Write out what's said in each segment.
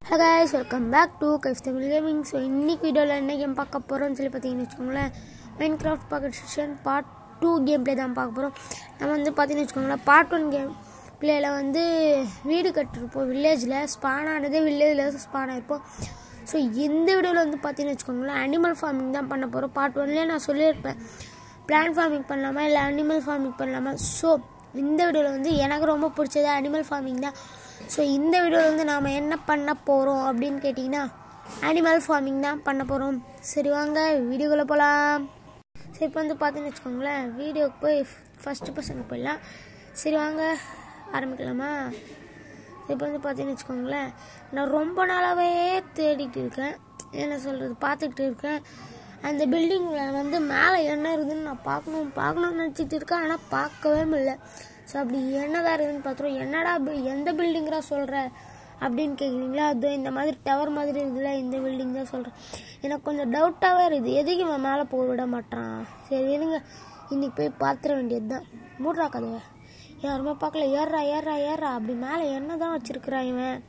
hello guys welcome back to Kaif Tamil gaming so இன்னைக்கு வீடியோவில் என்ன கேம் பார்க்க போகிறோம்னு சொல்லி பார்த்தீங்கன்னு வச்சுக்கோங்களேன் Minecraft pocket session part two game play தான் பார்க்க போகிறோம் நம்ம வந்து பார்த்தீங்கன்னு வச்சுக்கோங்களேன் பார்ட் ஒன் கேம் பிளேயில் வந்து வீடு கட்டிருப்போம் வில்லேஜில் ஸ்பான் ஆனதே வில்லேஜில் ஸ்பான் ஆகிருப்போம் ஸோ இந்த வீடியோவில் வந்து பார்த்தீங்கன்னு வச்சுக்கோங்களேன் அனிமல் ஃபார்மிங் தான் பண்ண போகிறோம் பார்ட் ஒன்லேயே நான் சொல்லியிருப்பேன் பிளான் ஃபார்மிங் பண்ணலாமா இல்லை அனிமல் ஃபார்மிங் பண்ணலாமா ஸோ இந்த வீடியோவில் வந்து எனக்கு ரொம்ப பிடிச்சது அனிமல் ஃபார்மிங் தான் ஸோ இந்த வீடியோவில் வந்து நாம் என்ன பண்ண போகிறோம் அப்படின்னு கேட்டிங்கன்னா அனிமல் ஃபார்மிங் தான் பண்ண போகிறோம் சரி வாங்க வீடியோக்குள்ளே போகலாம் சரி இப்போ வந்து பார்த்தீங்கன்னு வச்சுக்கோங்களேன் வீடியோக்கு போய் ஃபஸ்ட்டு பர்சனுக்கு போயிடலாம் சரி வாங்க ஆரம்பிக்கலாமா இப்போ வந்து பார்த்தீங்கன்னு வச்சுக்கோங்களேன் நான் ரொம்ப நாளாகவே தேடிட்டு இருக்கேன் என்ன சொல்கிறது பார்த்துக்கிட்டு இருக்கேன் அந்த பில்டிங்கில் வந்து மேலே என்ன இருக்குதுன்னு நான் பார்க்கணும் பார்க்கணும்னு நினச்சிட்டு இருக்கேன் ஆனால் பார்க்கவே முடியல ஸோ அப்படி என்னதான் இருக்குதுன்னு பார்த்துருவோம் என்னடா பி- எந்த பில்டிங்கிறா சொல்கிற அப்படின்னு கேட்குறீங்களா அது இந்த மாதிரி டவர் மாதிரி இருக்குதுல்ல இந்த பில்டிங் தான் சொல்கிறேன் எனக்கு கொஞ்சம் டவுட்டாகவே இருக்குது எதுக்கு இவன் மேலே போக விட மாட்டான் சரி இருங்க இன்னைக்கு போய் பார்த்துட வேண்டியது தான் மூடுறா கதவை யாருமே பார்க்கல ஏறா ஏறா ஏறா அப்படி மேலே என்ன தான் வச்சிருக்கிறான் இவன்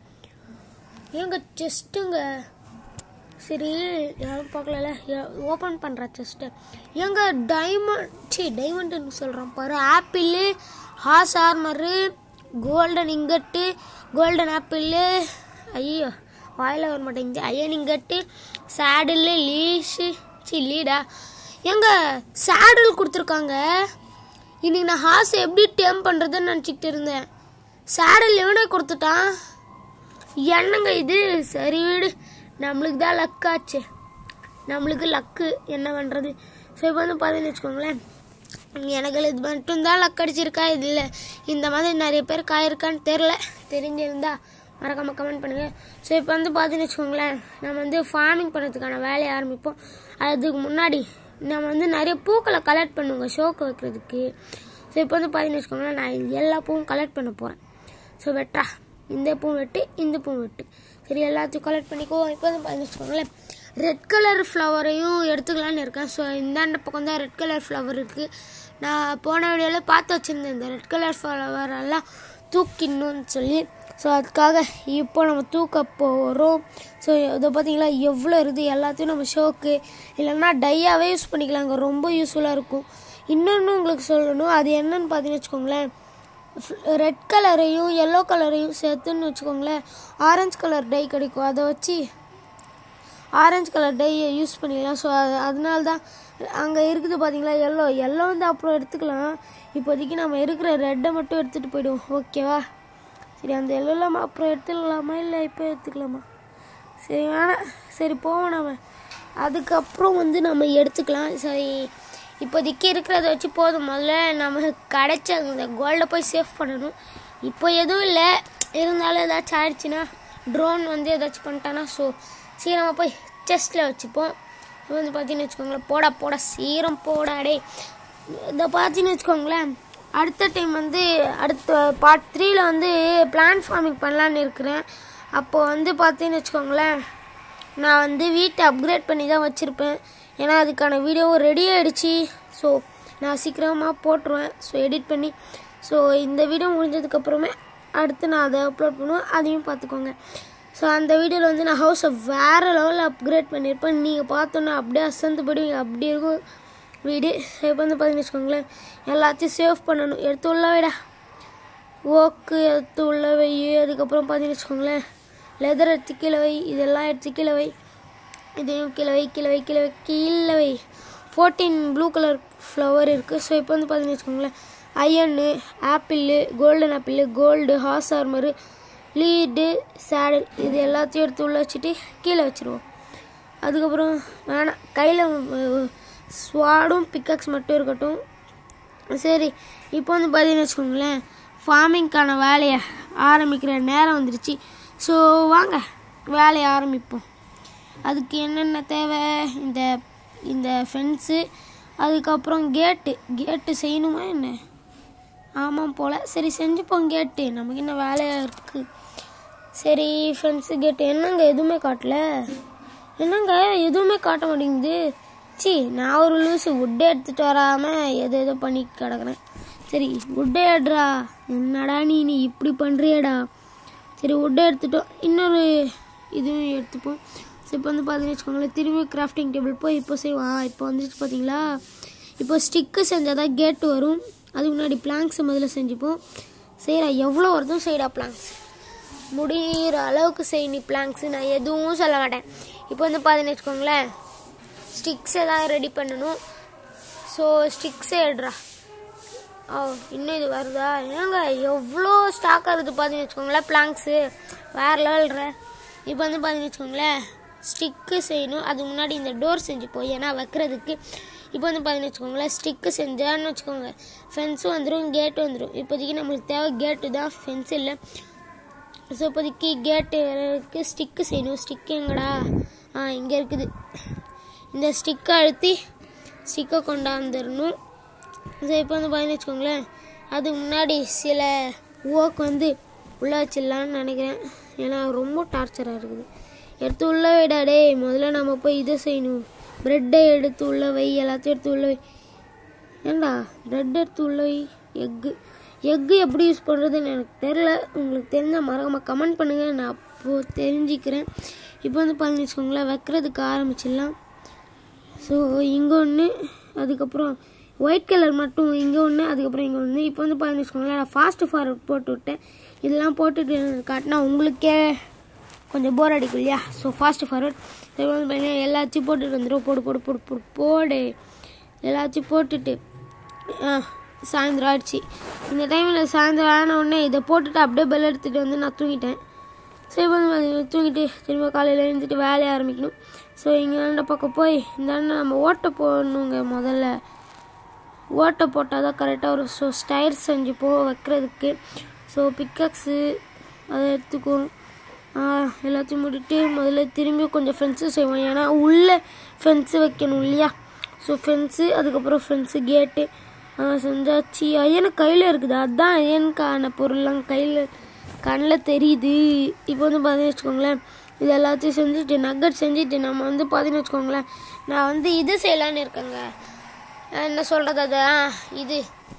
ஏங்க செஸ்ட்டுங்க சரி யாரும் பார்க்கல ஓப்பன் பண்ணுறா செஸ்ட்டு ஏங்க டைமண்ட் சி டைமண்ட்னு சொல்கிறோம் பாரு apple horse armour golden ingot golden apple ஐயோ வாயில் வர மாட்டேங்குது ஐயன் இங்கட்டு சேடில் லீஷு சி லீடா ஏங்க சேடில் கொடுத்துருக்காங்க இன்னைக்கு நான் ஹாஸ் எப்படி டேம் பண்ணுறதுன்னு நினச்சிக்கிட்டு இருந்தேன் சேடல் இவனே கொடுத்துட்டான் என்னங்க இது சரி வீடு நம்மளுக்கு தான் லக்காச்சு நம்மளுக்கு லக்கு என்ன பண்ணுறது ஸோ இப்போ வந்து பார்த்தீங்கன்னு வச்சுக்கோங்களேன் எனக்கு இது மட்டும் தான் லக் அடிச்சிருக்கா இது இல்லை இந்த மாதிரி நிறைய பேர் காயிருக்கான்னு தெரில தெரிஞ்சிருந்தா மறக்காம கமெண்ட் பண்ணுங்கள் ஸோ இப்போ வந்து பார்த்தீங்கன்னு வச்சுக்கோங்களேன் நம்ம வந்து ஃபார்மிங் பண்ணுறதுக்கான வேலையை ஆரம்பிப்போம் அதுக்கு முன்னாடி நம்ம வந்து நிறைய பூக்களை கலெக்ட் பண்ணுவோங்க ஷோக்கு வைக்கிறதுக்கு ஸோ இப்போ வந்து பார்த்தீங்கன்னு வச்சுக்கோங்களேன் நான் எல்லா பூவும் கலெக்ட் பண்ண போகிறேன் ஸோ வெட்டா இந்த பூ வெட்டு இந்த பூ வெட்டு சரி எல்லாத்தையும் கலெக்ட் பண்ணிக்கோ இப்போ வந்து பார்த்தீங்கன்னு வச்சுக்கோங்களேன் ரெட் கலர் ஃப்ளவரையும் எடுத்துக்கலான்னு இருக்கேன் ஸோ இந்தாண்ட பக்கம் தான் ரெட் கலர் ஃப்ளவர் இருக்குது நான் போன வீடியோவில் பார்த்து வச்சுருந்தேன் இந்த ரெட் கலர் ஃப்ளவர் எல்லாம் தூக்கிடணும்னு சொல்லி ஸோ அதுக்காக இப்போ நம்ம தூக்க போகிறோம் ஸோ இதை பார்த்தீங்களா எவ்வளோ இருக்குது எல்லாத்தையும் நம்ம ஷோக்கு இல்லைன்னா டையாகவே யூஸ் பண்ணிக்கலாங்க ரொம்ப யூஸ்ஃபுல்லாக இருக்கும் இன்னொன்று உங்களுக்கு சொல்லணும் அது என்னன்னு பார்த்தீங்கன்னு வச்சுக்கோங்களேன் ரெட் கலரையும் எல்லோ கலரையும் சேர்த்துன்னு வச்சுக்கோங்களேன் ஆரஞ்சு கலர் டை கிடைக்கும் அதை வச்சு ஆரஞ்சு கலர் டையை யூஸ் பண்ணிக்கலாம் ஸோ அது அதனால தான் அங்கே இருக்குது பார்த்தீங்களா எல்லோ எல்லோ வந்து அப்புறம் எடுத்துக்கலாம் இப்போதைக்கு நம்ம இருக்கிற ரெட்டை மட்டும் எடுத்துகிட்டு போயிடுவோம் ஓகேவா சரி அந்த எல்லோலாம் அப்புறம் எடுத்துக்கலாமா இல்லை இப்போ எடுத்துக்கலாமா சரி வேணாம் சரி போவோம் நம்ம அதுக்கப்புறம் வந்து நம்ம எடுத்துக்கலாம் சரி இப்போதைக்கு இருக்கிறத வச்சு போதும் முதல்ல நம்ம கிடைச்ச அந்த கோல்டை போய் சேவ் பண்ணணும் இப்போ எதுவும் இல்லை இருந்தாலும் ஏதாச்சும் ஆயிடுச்சுன்னா ட்ரோன் வந்து ஏதாச்சும் பண்ணிட்டானா ஸோ சீக்கிரமாக போய் செஸ்ட்டில் வச்சுப்போம் இது வந்து பார்த்தீங்கன்னு வச்சுக்கோங்களேன் போடா போடா சீரம் போடா டே இதை பார்த்தீங்கன்னு வச்சுக்கோங்களேன் அடுத்த டைம் வந்து அடுத்த பார்ட் த்ரீல வந்து பிளான் ஃபார்மிங் பண்ணலான்னு இருக்கிறேன் அப்போது வந்து பார்த்தீங்கன்னு வச்சுக்கோங்களேன் நான் வந்து வீட்டை அப்கிரேட் பண்ணி தான் வச்சுருப்பேன் ஏன்னா அதுக்கான வீடியோவும் ரெடி ஆகிடுச்சு ஸோ நான் சீக்கிரமாக போட்டுருவேன் ஸோ எடிட் பண்ணி ஸோ இந்த வீடியோ முடிஞ்சதுக்கப்புறமே அடுத்து நான் அதை அப்லோட் பண்ணுவேன் அதையும் பார்த்துக்கோங்க ஸோ அந்த வீடியோவில் வந்து நான் ஹவுஸை வேறு லெவலில் அப்கிரேட் பண்ணியிருப்பேன் நீங்கள் பார்த்தோன்னா அப்படியே அசந்து போடுவீங்க அப்படி இருக்கும் வீடு இப்போ வந்து பார்த்தீங்கன்னு வச்சுக்கோங்களேன் எல்லாத்தையும் சேவ் பண்ணணும் எடுத்து உள்ள வைடா ஓக்கு எடுத்து உள்ள வை அதுக்கப்புறம் பார்த்தீங்கன்னு வச்சுக்கோங்களேன் லெதர் எடுத்து கீழே வை இதெல்லாம் எடுத்து கீழே வை இதையும் கீழே வை கீழே வை கீழே வை கீழே வை ஃபோர்டீன் ப்ளூ கலர் ஃப்ளவர் இருக்குது ஸோ இப்போ வந்து பார்த்தீங்கன்னு வச்சுக்கோங்களேன் அயன்னு apple golden apple gold horse armour lead saddle இது எல்லாத்தையும் எடுத்து உள்ள வச்சுட்டு கீழே வச்சுருவோம் அதுக்கப்புறம் வேணாம் கையில் ஸ்வாடும் பிக்கக்ஸ் மட்டும் இருக்கட்டும் சரி இப்போ வந்து பார்த்தீங்கன்னு வச்சுக்கோங்களேன் ஃபார்மிங்க்கான வேலையை ஆரம்பிக்கிற நேரம் வந்துடுச்சு ஸோ வாங்க வேலையை ஆரம்பிப்போம் அதுக்கு என்னென்ன தேவை இந்த இந்த ஃபென்ஸு அதுக்கப்புறம் கேட்டு கேட்டு செய்யணுமா என்ன ஆமாம் போல் சரி செஞ்சுப்போம் கேட்டு நமக்கு என்ன வேலையாக இருக்குது சரி ஃப்ரெண்ட்ஸு கேட்டு என்னங்க எதுவுமே காட்டல என்னங்க எதுவுமே காட்ட மாட்டேங்குது சி நான் ஒரு லூஸு உட்டை எடுத்துகிட்டு வராமல் எது எதோ பண்ணி கிடக்குறேன் சரி உட்டை எடுறா என்னடா நீ நீ இப்படி பண்ணுறியடா சரி உட்டை எடுத்துட்டோம் இன்னொரு இதுவும் எடுத்துப்போம் ஸோ இப்போ வந்து பார்த்தீங்கன்னு வச்சுக்கோங்களேன் திரும்பி கிராஃப்டிங் டேபிள் போய் இப்போ செய்வோம் இப்போ வந்துச்சு பார்த்தீங்களா இப்போ ஸ்டிக்கு செஞ்சால் தான் கேட்டு வரும் அதுக்கு முன்னாடி பிளாங்க்ஸ் முதல்ல செஞ்சுப்போம் செய்கிறா எவ்வளோ வருதோ செய்டா பிளாங்க்ஸ் முடிகிற அளவுக்கு செய் நீ பிளாங்க்ஸ் நான் எதுவும் சொல்ல மாட்டேன் இப்போ வந்து பார்த்தீங்கன்னு வச்சுக்கோங்களேன் ஸ்டிக்ஸை தான் ரெடி பண்ணணும் ஸோ ஸ்டிக்ஸே எடுறா ஓ இன்னும் இது வருதா ஏங்க எவ்வளோ ஸ்டாக் இருக்குது பார்த்தீங்கன்னு வச்சுக்கோங்களேன் பிளாங்க்ஸு வேறு லெவல்ற இப்போ வந்து பார்த்தீங்கன்னு வச்சுக்கோங்களேன் ஸ்டிக்கு செய்யணும் அதுக்கு முன்னாடி இந்த டோர் செஞ்சுப்போம் ஏன்னா வைக்கிறதுக்கு இப்போ வந்து பார்த்தீங்கன்னு வச்சுக்கோங்களேன் ஸ்டிக்கு செஞ்சான்னு வச்சுக்கோங்க ஃபென்ஸும் வந்துடும் கேட்டு வந்துடும் இப்போதைக்கு நம்மளுக்கு தேவை கேட்டு தான் ஃபென்ஸ் இல்லை ஸோ இப்போதைக்கு கேட்டுக்கு ஸ்டிக்கு செய்யணும் ஸ்டிக்கு எங்கடா ஆ இங்கே இருக்குது இந்த ஸ்டிக்கை அழுத்தி ஸ்டிக்கை கொண்டாந்துடணும் ஸோ இப்போ வந்து பார்த்தீங்கன்னு வச்சுக்கோங்களேன் அதுக்கு முன்னாடி சில ஒர்க் வந்து உள்ளே வச்சிடலான்னு நினைக்கிறேன் ஏன்னா ரொம்ப டார்ச்சராக இருக்குது எடுத்து உள்ளே வைடா டேய் முதல்ல நம்ம போய் இதை செய்யணும் ப்ரெட்டை எடுத்து உள்ளே வை எல்லாத்தையும் எடுத்து உள்ளே வை ஏண்டா ப்ரெட் எடுத்து உள்ள வை எக்கு எக்கு எப்படி யூஸ் பண்ணுறதுன்னு எனக்கு தெரில உங்களுக்கு தெரிஞ்சால் மறக்காமல் கமெண்ட் பண்ணுங்கள் நான் அப்போது தெரிஞ்சுக்கிறேன் இப்போ வந்து பார்த்தீங்கன்னு வச்சுக்கோங்களேன் வைக்கிறதுக்கு ஆரம்பிச்சிடலாம் ஸோ இங்கே ஒன்று அதுக்கப்புறம் ஒயிட் கலர் மட்டும் இங்கே ஒன்று அதுக்கப்புறம் இங்கே ஒன்று இப்போ வந்து பார்த்தீங்கன்னு வச்சுக்கோங்களேன் நான் ஃபாஸ்ட் ஃபார்வர்ட் போட்டு விட்டேன் இதெல்லாம் போட்டுட்டு காட்டினா உங்களுக்கே கொஞ்சம் போர் அடிக்கும் இல்லையா ஸோ ஃபாஸ்ட் ஃபார்வர்ட் இப்போ வந்து பார்த்தீங்கன்னா எல்லாத்தையும் போட்டுட்டு வந்துடும் போடு போடு போடு போடு போடு எல்லாத்தையும் போட்டுட்டு ஆ, சாயந்தரம் ஆயிடுச்சு இந்த டைமில் சாயந்தரம் ஆன உடனே இதை போட்டுட்டு அப்படியே பெல் எடுத்துகிட்டு வந்து நான் தூங்கிட்டேன் ஸோ இப்போ வந்து பார்த்தீங்கன்னா தூங்கிட்டு திரும்ப காலையில் எழுந்துட்டு வேலையை ஆரம்பிக்கணும் ஸோ இங்கே அந்த பக்கம் போய் இந்த அண்ணன் நம்ம ஓட்டை போடணுங்க முதல்ல ஓட்டை போட்டால் தான் கரெக்டாக வரும் ஸோ ஸ்டைர் செஞ்சு போ வைக்கிறதுக்கு ஸோ பிக்கக்ஸு அதை எடுத்துக்குவோம் ஆ, எல்லாத்தையும் முடிட்டு முதல்ல திரும்பி கொஞ்சம் ஃபென்ஸு செய்வோம் ஏன்னா உள்ளே ஃபென்ஸு வைக்கணும் இல்லையா ஸோ ஃபென்ஸு அதுக்கப்புறம் ஃபென்ஸு கேட்டு செஞ்சாச்சு ஐயனு கையில் இருக்குது அதுதான் ஐயனுக்கான பொருள்லாம் கையில் கண்ணில் தெரியுது இப்போ வந்து பார்த்தீங்கன்னு வச்சுக்கோங்களேன் இது எல்லாத்தையும் செஞ்சுட்டு நக்கட் செஞ்சுட்டு நம்ம வந்து பார்த்தீங்கன்னு வச்சுக்கோங்களேன் நான் வந்து இது செய்யலான்னு இருக்கேங்க என்ன சொல்கிறது அது ஆ, இது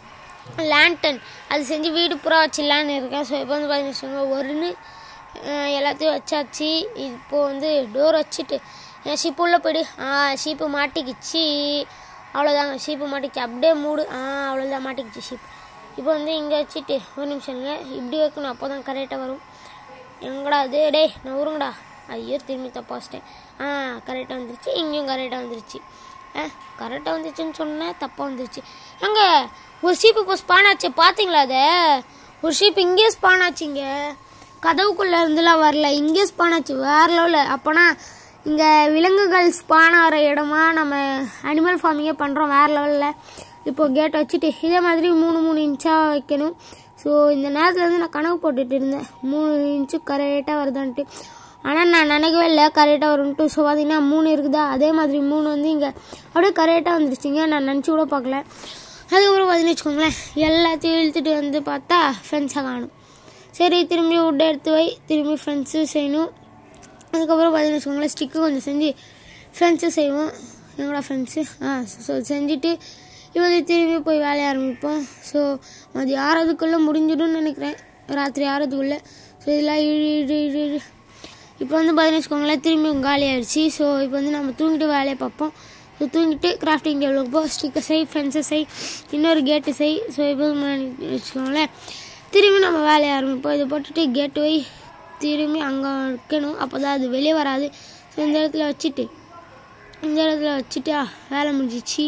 லேண்டன் அது செஞ்சு வீடு பூரா வச்சிடலான்னு இருக்கேன் ஸோ இப்போ வந்து பார்த்தீங்கன்னு வச்சுக்கோங்க ஒருன்னு அஹ், எல்லாத்தையும் வச்சாச்சு இப்போ வந்து டோர் வச்சுட்டு என் ஷிப்பு உள்ளே போயிடு ஆ ஷீப்பு மாட்டிக்கிச்சு அவ்வளோதாங்க ஷீப்பு மாட்டிக்கிச்சு அப்படியே மூடு ஆ அவ்வளோதான் மாட்டிக்கிச்சு ஷீப் இப்போ வந்து இங்கே வச்சுட்டு ஒரு நிமிஷம்ங்க இப்படி வைக்கணும் அப்போ தான் கரெக்டாக வரும் எங்கடா அது டேய் நான் உருங்கடா ஐயோ திரும்பி தப்பா வச்சிட்டேன் ஆ கரெக்டாக வந்துருச்சு இங்கேயும் கரெக்டாக வந்துருச்சு ஆ கரெக்டாக வந்துருச்சுன்னு சொன்னேன் தப்பாக வந்துருச்சு எங்க ஒரு ஷீப் இப்போ ஸ்பான் ஆச்சு பார்த்தீங்களா அதை ஒரு ஷீப் இங்கேயே ஸ்பான் ஆச்சுங்க கதவுக்குள்ளே இருந்துலாம் வரல இங்கேயே ஸ்பான் ஆச்சு வேற லெவலில் அப்போனா இங்கே விலங்குகள் ஸ்பான் ஆகிற இடமா நம்ம அனிமல் ஃபார்மிங்கே பண்ணுறோம் வேறு லெவலில் இப்போ கேட் வச்சுட்டு இதே மாதிரி மூணு மூணு இன்ச்சாக வைக்கணும் ஸோ இந்த நேரத்தில் வந்து நான் கணக்கு போட்டுட்டு இருந்தேன் மூணு இன்ச்சு கரெக்டாக வருதான்ட்டு ஆனால் நான் நினைக்கவே இல்லை கரெக்டாக வரும்ன்ட்டு ஸோ பார்த்தீங்கன்னா மூணு இருக்குதா அதே மாதிரி மூணு வந்து இங்கே அப்படியே கரெக்டாக வந்துருச்சுங்க நான் நினச்சி கூட பார்க்கல அதுக்கப்புறம் பார்த்தீங்கன்னு வச்சுக்கோங்களேன் எல்லாத்தையும் இழுத்துட்டு வந்து பார்த்தா ஃப்ரெண்ட்ஸாக காணும் சரி திரும்பி உட்டை எடுத்து வை திரும்பி ஃப்ரெண்ட்ஸு செய்யணும் அதுக்கப்புறம் பார்த்தீங்கன்னு வச்சுக்கோங்களேன் ஸ்டிக்கு கொஞ்சம் செஞ்சு ஃப்ரெண்ட்ஸு செய்வோம் எங்களோட ஃப்ரெண்ட்ஸு ஆ ஸோ செஞ்சுட்டு இப்போ வந்து திரும்பி போய் வேலைய ஆரம்பிப்போம் ஸோ மதியம் ஆறதுக்குள்ளே முடிஞ்சிடும்னு நினைக்கிறேன் ராத்திரி ஆறதுக்குள்ளே ஸோ இதெல்லாம் இழு இழு இழு இழு இப்போ வந்து பார்த்தீங்கன்னு வச்சுக்கோங்களேன் திரும்பி காலி ஆயிடுச்சு ஸோ இப்போ வந்து நம்ம தூங்கிட்டு வேலையை பார்ப்போம் ஸோ தூங்கிட்டு கிராஃப்டிங் டேபிளுக்கு போ ஸ்டிக்கர் செய் ஃப்ரெண்ட்ஸை செய் இன்னொரு கேட்டு செய் ஸோ இப்போ முன்னாடி வச்சுக்கோங்களேன் திரும்பி நம்ம வேலையை ஆரம்பிப்போம் இதை போட்டுட்டு கேட்டு போய் திரும்பி அங்கே வைக்கணும் அப்போ தான் அது வெளியே வராது ஸோ இந்த இடத்துல வச்சுட்டு இந்த இடத்துல வச்சுட்டா வேலை முடிஞ்சிச்சு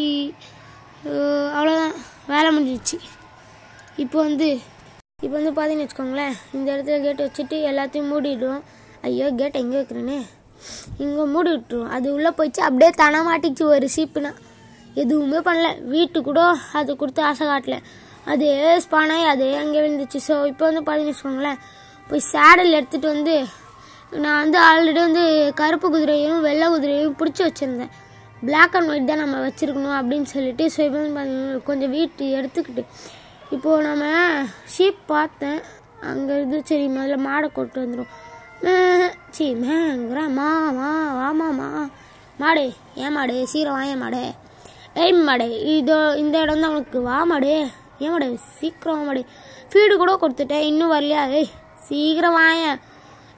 அஹ் அவ்வளோதான் வேலை முடிஞ்சிச்சு இப்போ வந்து இப்போ வந்து பார்த்தீங்கன்னு வச்சுக்கோங்களேன் இந்த இடத்துல கேட் வச்சுட்டு எல்லாத்தையும் மூடிடுவோம் ஐயோ கேட் எங்கே வைக்கிறேனே இங்கே மூடி விட்டுருவோம் அது உள்ளே போயிடுச்சு அப்படியே தன மாட்டிச்சு ஒரு சீப்புனா எதுவுமே பண்ணல வீட்டு கூட அது கொடுத்து ஆசை காட்டல அதே ஸ்பானாகி அதே அங்கே விழுந்துச்சு ஸோ இப்போ வந்து பார்த்தீங்கன்னு வச்சுக்கோங்களேன் போய் சேடல் எடுத்துகிட்டு வந்து நான் வந்து ஆல்ரெடி வந்து கருப்பு குதிரையும் வெள்ளை குதிரையும் பிடிச்சி வச்சுருந்தேன் Black அண்ட் ஒயிட் தான் நம்ம வச்சுருக்கணும் அப்படின்னு சொல்லிட்டு ஸோ இப்போ வந்து பார்த்தீங்கன்னா கொஞ்சம் வீட்டு எடுத்துக்கிட்டு இப்போது நம்ம ஷீப் பார்த்தேன் அங்கே இருந்து சரி முதல்ல மாடை கொண்டு வந்துடும் சி மேங்கிற மா மா வாமா மா மாடு ஏன் மாடு சீக்கிரம் வாங்க மாடு ஏய் மாடு இதோ இந்த இடம் தான் உனக்கு வா மாடு ஏன் மாடு சீக்கிரம் வா மாடு ஃபீடு கூட கொடுத்துட்டேன் இன்னும் வரலையா ஏய் சீக்கிரம் வாயேன்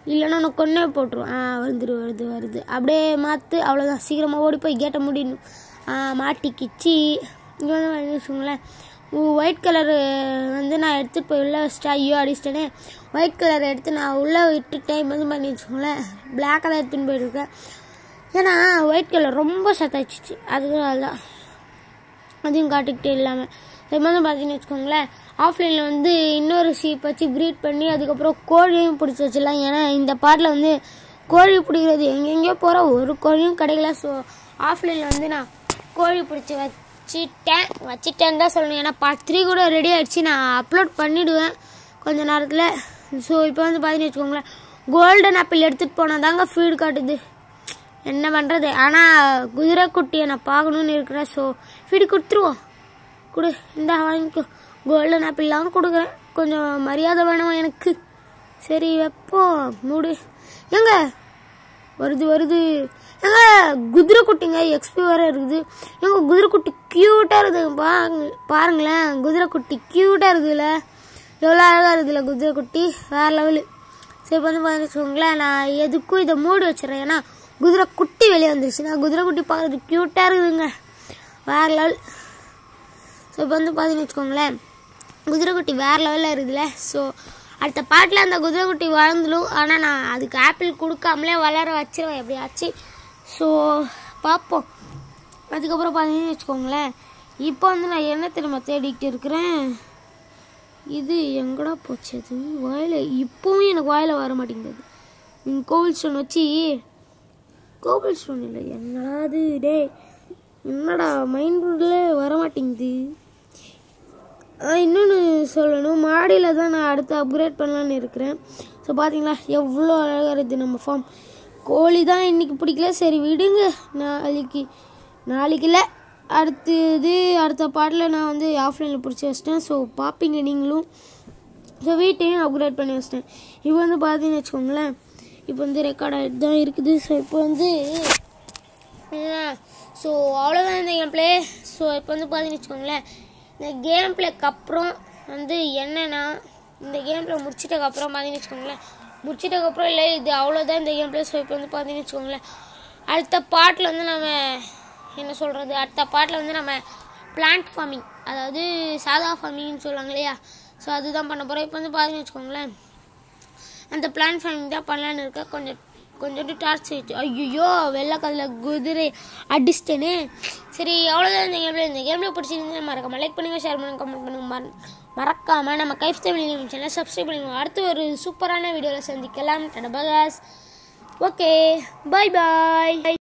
இல்லைன்னா உனக்கு கொன்னே போட்டுரும் ஆ வந்துரு வருது வருது அப்படியே மாற்று அவ்வளோதான் சீக்கிரமாக ஓடி போய் கேட்டை முடியணும் ஆ மாட்டிக்கிச்சு இங்கே வந்து வந்து வச்சுக்கோங்களேன் ஒயிட் கலரு வந்து நான் எடுத்துகிட்டு போய் உள்ளே வச்சிட்டா ஐயோ அடிச்சிட்டேனே ஒயிட் கலர் எடுத்து நான் உள்ளே விட்டுட்டேன் வந்து பண்ணி வச்சுக்கோங்களேன் பிளாக் கலர் எடுத்துன்னு போயிருக்கேன் ஏன்னா ஒயிட் கலர் ரொம்ப சத்தாச்சிச்சு அதுக்கு தான் அதையும் காட்டிக்கிட்டே இல்லாமல் இது மாதிரி பார்த்தீங்கன்னு வச்சுக்கோங்களேன் ஆஃப்லைனில் வந்து இன்னொரு சீப் வச்சு ப்ரீட் பண்ணி அதுக்கப்புறம் கோழியும் பிடிச்சி வச்சிடலாம் ஏன்னா இந்த பாட்டில் வந்து கோழி பிடிக்கிறது எங்கெங்கேயோ போகிற ஒரு கோழியும் கிடைக்கல ஸோ ஆஃப்லைனில் வந்து நான் கோழி பிடிச்சி வச்சிட்டேன் வச்சிட்டேன்னு தான் சொல்லணும் ஏன்னா பார்ட் த்ரீ கூட ரெடி ஆகிடுச்சு நான் அப்லோட் பண்ணிவிடுவேன் கொஞ்ச நேரத்தில் ஸோ இப்போ வந்து பார்த்தீங்கன்னு வச்சுக்கோங்களேன் கோல்டன் ஆப்பிள் எடுத்துகிட்டு போனால் தாங்க ஃபீடு காட்டுது என்ன பண்ணுறது ஆனால் குதிரை குட்டியை நான் பார்க்கணுன்னு இருக்கிறேன் ஸோ ஃபீடு கொடுத்துருவோம் கொடு இந்த வாங்கிக்கோ கோல்டன் ஆப்பிள்லாம் கொடுக்குறேன் கொஞ்சம் மரியாதை வேணுமா எனக்கு சரி வைப்போம் மூடு எங்க வருது வருது ஏங்க குதிரை குட்டிங்க எக்ஸ்பி வேற இருக்குது எங்க குதிரை குட்டி க்யூட்டாக இருக்குது பாருங்க பாருங்களேன் குதிரை குட்டி க்யூட்டாக இருக்குதுல்ல எவ்வளோ அழகாக இருக்குதுல்ல குதிரை குட்டி வேற லெவலு சரி இப்போ வந்து பார்த்தீங்கன்னு வச்சுக்கோங்களேன் நான் எதுக்கும் இதை மூடி வச்சிடறேன் ஏன்னா குதிரை குட்டி வெளியே வந்துருச்சுன்னா குதிரை குட்டி பார்க்குறது க்யூட்டாக இருக்குதுங்க வேற லெவல் ஸோ இப்போ வந்து பார்த்தீங்கன்னு வச்சுக்கோங்களேன் குதிரை குட்டி வேறு லெவலில் இருக்குதுல்ல ஸோ அடுத்த பாட்டில் அந்த குதிரை குட்டி வளர்ந்துடும் ஆனால் நான் அதுக்கு ஆப்பிள் கொடுக்காமலே வளர வச்சிருவேன் எப்படியாச்சு ஸோ பார்ப்போம் அதுக்கப்புறம் பார்த்தீங்கன்னு வச்சுக்கோங்களேன் இப்போ வந்து நான் என்ன திரும்ப தேடிக்கிட்டு இருக்கிறேன் இது எங்கடா போச்சு அது வாயில் இப்போவும் எனக்கு வாயில் வர மாட்டேங்குது கோவில் ஸ்டோன் வச்சு கோவில் ஸ்டோன் இல்லை என்னடா அது டேய் என்னடா மைண்டில் வர மாட்டேங்குது இன்னொன்று சொல்லணும் மாடியில் தான் நான் அடுத்து அப்கிரேட் பண்ணலான்னு இருக்கிறேன் ஸோ பார்த்தீங்களா எவ்வளோ அழகாக இருக்குது நம்ம ஃபார்ம் கோழி தான் இன்றைக்கி பிடிக்கல சரி விடுங்க நாளைக்கு நாளைக்கு இல்லை அடுத்தது அடுத்த பாட்டில் நான் வந்து ஆஃப்லைனில் பிடிச்சி வச்சிட்டேன் ஸோ பார்ப்பீங்க நீங்களும் ஸோ வீட்டையும் அப்கிரேட் பண்ணி வச்சிட்டேன் இப்போ வந்து பார்த்தீங்கன்னு வச்சுக்கோங்களேன் இப்போ வந்து ரெக்கார்ட் ஆகிட்டு தான் இருக்குது ஸோ இப்போ வந்து ஸோ அவ்வளோதான் இந்த கேம் பிளே ஸோ இப்போ வந்து பார்த்தீங்கன்னு வச்சுக்கோங்களேன் இந்த கேம் பிளேக்கு அப்புறம் வந்து என்னென்னா இந்த கேம் பிளே முடிச்சிட்டக்கப்புறம் பார்த்தீங்கன்னு வச்சுக்கோங்களேன் முடிச்சிட்டக்கப்புறம் இல்லை இது அவ்வளோதான் இந்த கேம் பிளே ஸோ இப்போ வந்து பார்த்தீங்கன்னு வச்சுக்கோங்களேன் அடுத்த பாட்டில் வந்து நம்ம என்ன சொல்கிறது அடுத்த பாட்டில் வந்து நம்ம பிளான்ட் ஃபார்மிங் அதாவது சாதா ஃபார்மிங்னு சொல்லுவாங்க இல்லையா ஸோ அதுதான் பண்ண போகிறோம் இப்போ வந்து பார்த்தீங்கன்னு வச்சுக்கோங்களேன் அந்த பிளான் ஃபார்மிங் தான் பண்ணலான்னு இருக்க கொஞ்சம் கொஞ்சோண்டு டார்ச் வச்சு ஐயோ வெள்ளை கதில் குதிரை அடிச்சிட்டேனே சரி அவ்வளோதான் இந்த கேமில் இந்த கேமில் பிடிச்சிருந்து மறக்காம லைக் பண்ணுங்கள் ஷேர் பண்ணுங்கள் கமெண்ட் பண்ணுங்கள் மற மறக்காமல் நம்ம Kaif Tamil game channel subscribe பண்ணுங்க அடுத்து ஒரு சூப்பரான வீடியோவில் சந்திக்கலாம் டடபகாஸ் ஓகே பாய் பாய்